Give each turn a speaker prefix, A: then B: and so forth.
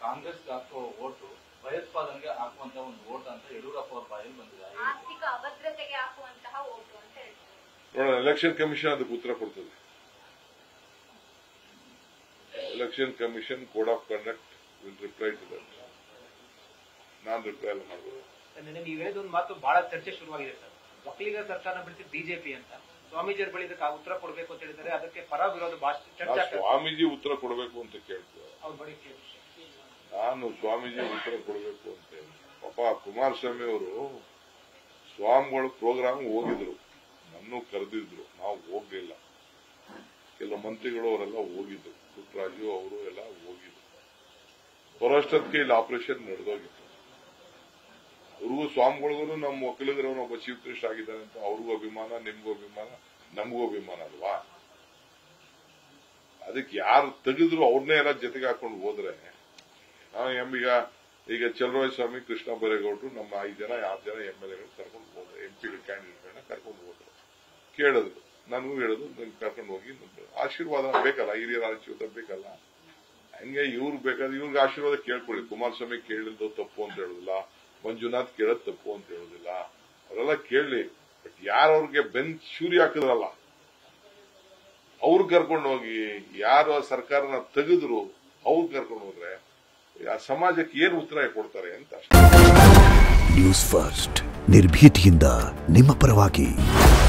A: ಕಾಂಗ್ರೆಸ್ ಹಾಕುವ ಓಟು ಭಯೋತ್ಪಾದನೆಗೆ ಹಾಕುವಂತ ಒಂದು ಓಟ್ ಅಂತ ಯಡಿಯೂರಪ್ಪ ಅವ್ರ ಬಾಯಲ್ಲಿ ಬಂದಿದೆ
B: ಆರ್ಥಿಕ ಅಭದ್ರತೆಗೆ ಹಾಕುವಂತಹ ಓಟು ಅಂತ ಹೇಳ್ತಾರೆ
C: ನೋಡೋಣ ಎಲೆಕ್ಷನ್ ಕಮಿಷನ್ ಅದಕ್ಕೆ ಉತ್ತರ ಕೊಡ್ತದೆ election commission code of conduct will reply to that ನಾನ್ ರಿಪ್ಲೈ ಎಲ್ಲ ಮಾಡ್ಬೋದು
D: ನಿನ್ನೆ ನೀವು ಹೇಳಿದ ಒಂದು ಮಾತು ಬಹಳ ಚರ್ಚೆ ಶುರುವಾಗಿದೆ ಸರ್ ಒಕ್ಕಲಿಗರ ಸರ್ಕಾರ ಬಿಡಿಸಿ ಬಿಜೆಪಿ ಅಂತ ಸ್ವಾಮೀಜಿಯವ್ರ ಬಳಿ ಇದಕ್ಕೆ ಉತ್ತರ ಕೊಡಬೇಕು ಅಂತ ಹೇಳಿದರೆ ಅದಕ್ಕೆ ಪರ ವಿರೋಧ ಭಾಷೆ ಚರ್ಚೆ
C: ನಾ
D: ಆಗ್ತದೆ
C: ಸ್ವಾಮೀಜಿ ಉತ್ತರ ಕೊಡಬೇಕು ಅಂತ ಕೇಳ್ತೇವೆ
D: ಅವ್ರ ಬಳಿ ಕೇಳಿ
C: ನಾನು ಸ್ವಾಮೀಜಿ ಉತ್ತರ ಕೊಡಬೇಕು ಅಂತ ಹೇಳಿ. ಪಾಪ ಕುಮಾರಸ್ವಾಮಿ ಅವರು ಸ್ವಾಮಿಗಳು ಪ್ರೋಗ್ರಾಮ್ ಹೋಗಿದ್ರು ನನ್ನೂ ಕರೆದಿದ್ರು ನಾವು ಹೋಗ್ಲಿಲ್ಲ ಕೆಲವು ಮಂತ್ರಿಗಳು ಅವರೆಲ್ಲ ಹೋಗಿದ್ರು ಪುಟ್ಟರಾಜು ಅವರು ಎಲ್ಲ ಹೋಗಿದ್ರು ಬರೋಷ್ಟೊತ್ತಿಗೆ ಇಲ್ಲಿ ಆಪರೇಷನ್ ನಡೆದೋಗಿತ್ತು ಅವ್ರಿಗೂ ಸ್ವಾಮಿಗಳಿಗೂ ನಮ್ಮ ಒಕ್ಕಲಿಗರವನು ಒಬ್ಬ ಚೀಫ್ ಮಿನಿಸ್ಟರ್ ಆಗಿದ್ದಾನೆ ಅಂತ ಅವ್ರಿಗೂ ಅಭಿಮಾನ ನಿಮ್ಗೂ ಅಭಿಮಾನ ನಮಗೂ ಅಭಿಮಾನ ಅಲ್ವಾ ಅದಕ್ಕೆ ಯಾರು ತೆಗೆದ್ರು ಅವ್ರನ್ನೇ ಎಲ್ಲ ಜೊತೆಗೆ ಹಾಕೊಂಡು ಹೋದ್ರೆ ನಾವು ಎಂ ಈಗ ಈಗ ಚಲರಾಯ ಸ್ವಾಮಿ ಕೃಷ್ಣ ಬೈರೇಗೌಡರು ನಮ್ಮ ಐದು ಜನ ಆರು ಜನ ಎಂ ಎಲ್ ಎಗಳು ಕರ್ಕೊಂಡು ಹೋದ್ರು ಎಂ ಪಿ ಕ್ಯಾಂಡಿಡೇಟ್ಗಳನ್ನ ಕರ್ಕೊಂಡು ಹೋದ್ರು ಕೇಳಿದ್ರು ನನಗೂ ಹೇಳಿದ್ರು ನಿಮ್ಗೆ ಕರ್ಕೊಂಡು ಹೋಗಿ ನಿಮ್ಗೆ ಆಶೀರ್ವಾದ ಬೇಕಲ್ಲ ಹಿರಿಯರ ಆಶೀರ್ವಾದ ಬೇಕಲ್ಲ ಹಂಗೆ ಇವ್ರು ಬೇಕಾದ್ರೆ ಇವ್ರಿಗೆ ಆಶೀರ್ವಾದ ಕೇಳ್ಕೊಳ್ಳಿ ಕುಮಾರಸ್ವಾಮಿ ಕೇಳಿದ್ದು ತಪ್ಪು ಅಂತ ಹೇಳುದಿಲ್ಲ ಮಂಜುನಾಥ್ ಕೇಳೋದು ತಪ್ಪು ಅಂತ ಹೇಳುದಿಲ್ಲ ಅವರೆಲ್ಲ ಕೇಳಲಿ ಬಟ್ ಯಾರವ್ರಿಗೆ ಬೆನ್ ಶೂರಿ ಹಾಕಿದ್ರಲ್ಲ ಅವ್ರು ಕರ್ಕೊಂಡು ಹೋಗಿ ಯಾರು ಆ ಸರ್ಕಾರನ ತೆಗೆದ್ರು ಅವ್ರು ಕರ್ಕೊಂಡು ಹೋದ್ರೆ ಆ ಸಮಾಜಕ್ಕೆ ಏನು ಉತ್ತರ ಕೊಡ್ತಾರೆ ಅಂತ ಅಷ್ಟೇ
E: ನ್ಯೂಸ್ ಫಸ್ಟ್ ನಿರ್ಭೀತಿಯಿಂದ ನಿಮ್ಮ ಪರವಾಗಿ